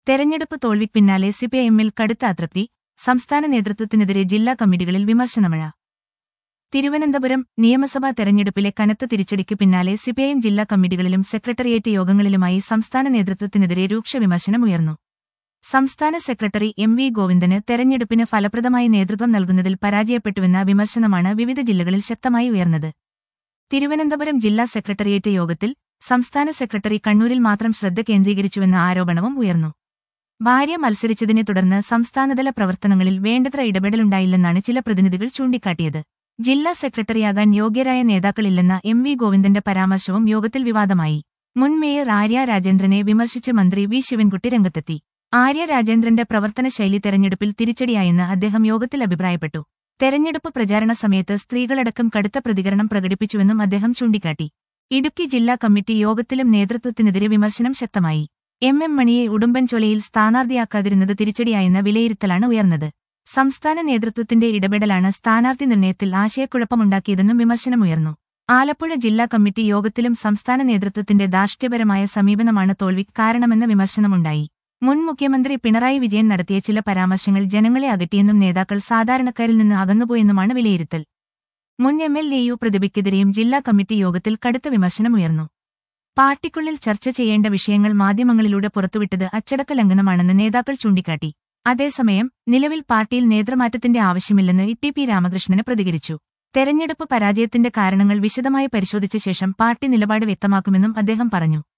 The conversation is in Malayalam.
തെരഞ്ഞെടുപ്പ് തോൽവിക്ക് പിന്നാലെ സിപിഐഎമ്മിൽ കടുത്ത അതൃപ്തി സംസ്ഥാന നേതൃത്വത്തിനെതിരെ ജില്ലാ കമ്മിറ്റികളിൽ വിമർശനമഴ തിരുവനന്തപുരം നിയമസഭാ തെരഞ്ഞെടുപ്പിലെ കനത്ത തിരിച്ചടിക്ക് പിന്നാലെ സിപിഐഎം ജില്ലാ കമ്മിറ്റികളിലും സെക്രട്ടേറിയറ്റ് യോഗങ്ങളിലുമായി സംസ്ഥാന നേതൃത്വത്തിനെതിരെ രൂക്ഷ വിമർശനം ഉയർന്നു സംസ്ഥാന സെക്രട്ടറി എം വി ഗോവിന്ദന് തെരഞ്ഞെടുപ്പിന് ഫലപ്രദമായി നേതൃത്വം നൽകുന്നതിൽ പരാജയപ്പെട്ടുവെന്ന വിമർശനമാണ് വിവിധ ജില്ലകളിൽ ശക്തമായി ഉയർന്നത് തിരുവനന്തപുരം ജില്ലാ സെക്രട്ടേറിയറ്റ് യോഗത്തിൽ സംസ്ഥാന സെക്രട്ടറി കണ്ണൂരിൽ മാത്രം ശ്രദ്ധ കേന്ദ്രീകരിച്ചുവെന്ന ആരോപണവും ഉയർന്നു ഭാര്യ മത്സരിച്ചതിനെ തുടർന്ന് സംസ്ഥാനതല പ്രവർത്തനങ്ങളിൽ വേണ്ടത്ര ഇടപെടലുണ്ടായില്ലെന്നാണ് ചില പ്രതിനിധികൾ ചൂണ്ടിക്കാട്ടിയത് ജില്ലാ സെക്രട്ടറിയാകാൻ യോഗ്യരായ നേതാക്കളില്ലെന്ന എം വി ഗോവിന്ദന്റെ പരാമർശവും യോഗത്തിൽ വിവാദമായി മുൻ മേയർ ആര്യ രാജേന്ദ്രനെ വിമർശിച്ച് മന്ത്രി വി ശിവൻകുട്ടി രംഗത്തെത്തി ആര്യ രാജേന്ദ്രന്റെ പ്രവർത്തന ശൈലി തെരഞ്ഞെടുപ്പിൽ തിരിച്ചടിയായെന്ന് അദ്ദേഹം യോഗത്തിൽ അഭിപ്രായപ്പെട്ടു തെരഞ്ഞെടുപ്പ് പ്രചാരണ സമയത്ത് സ്ത്രീകളടക്കം കടുത്ത പ്രതികരണം പ്രകടിപ്പിച്ചുവെന്നും അദ്ദേഹം ചൂണ്ടിക്കാട്ടി ഇടുക്കി ജില്ലാ കമ്മിറ്റി യോഗത്തിലും നേതൃത്വത്തിനെതിരെ വിമർശനം ശക്തമായി എം എം മണിയെ ഉടുമ്പൻചോലയിൽ സ്ഥാനാർത്ഥിയാക്കാതിരുന്നത് തിരിച്ചടിയായെന്ന വിലയിരുത്തലാണ് ഉയർന്നത് സംസ്ഥാന നേതൃത്വത്തിന്റെ ഇടപെടലാണ് സ്ഥാനാർത്ഥി നിർണയത്തിൽ ആശയക്കുഴപ്പമുണ്ടാക്കിയതെന്നും വിമർശനമുയർന്നു ആലപ്പുഴ ജില്ലാ കമ്മിറ്റി യോഗത്തിലും സംസ്ഥാന നേതൃത്വത്തിന്റെ ധാർഷ്ട്യപരമായ സമീപനമാണ് തോൽവിക്ക് കാരണമെന്ന വിമർശനമുണ്ടായി മുൻ മുഖ്യമന്ത്രി പിണറായി വിജയൻ നടത്തിയ ചില പരാമർശങ്ങൾ ജനങ്ങളെ അകറ്റിയെന്നും നേതാക്കൾ സാധാരണക്കാരിൽ നിന്ന് അകന്നുപോയെന്നുമാണ് വിലയിരുത്തൽ മുൻ എം എൽ എ യു പ്രതിഭയ്ക്കെതിരെയും ജില്ലാ കമ്മിറ്റി യോഗത്തിൽ കടുത്ത വിമർശനമുയർന്നു പാർട്ടിക്കുള്ളിൽ ചർച്ച ചെയ്യേണ്ട വിഷയങ്ങൾ മാധ്യമങ്ങളിലൂടെ പുറത്തുവിട്ടത് അച്ചടക്ക ലംഘനമാണെന്ന് നേതാക്കൾ ചൂണ്ടിക്കാട്ടി അതേസമയം നിലവിൽ പാർട്ടിയിൽ നേതൃമാറ്റത്തിന്റെ ആവശ്യമില്ലെന്ന് ഇ ടി പി രാമകൃഷ്ണന് പ്രതികരിച്ചു തെരഞ്ഞെടുപ്പ് പരാജയത്തിന്റെ കാരണങ്ങൾ വിശദമായി പരിശോധിച്ച ശേഷം പാർട്ടി നിലപാട് വ്യക്തമാക്കുമെന്നും അദ്ദേഹം പറഞ്ഞു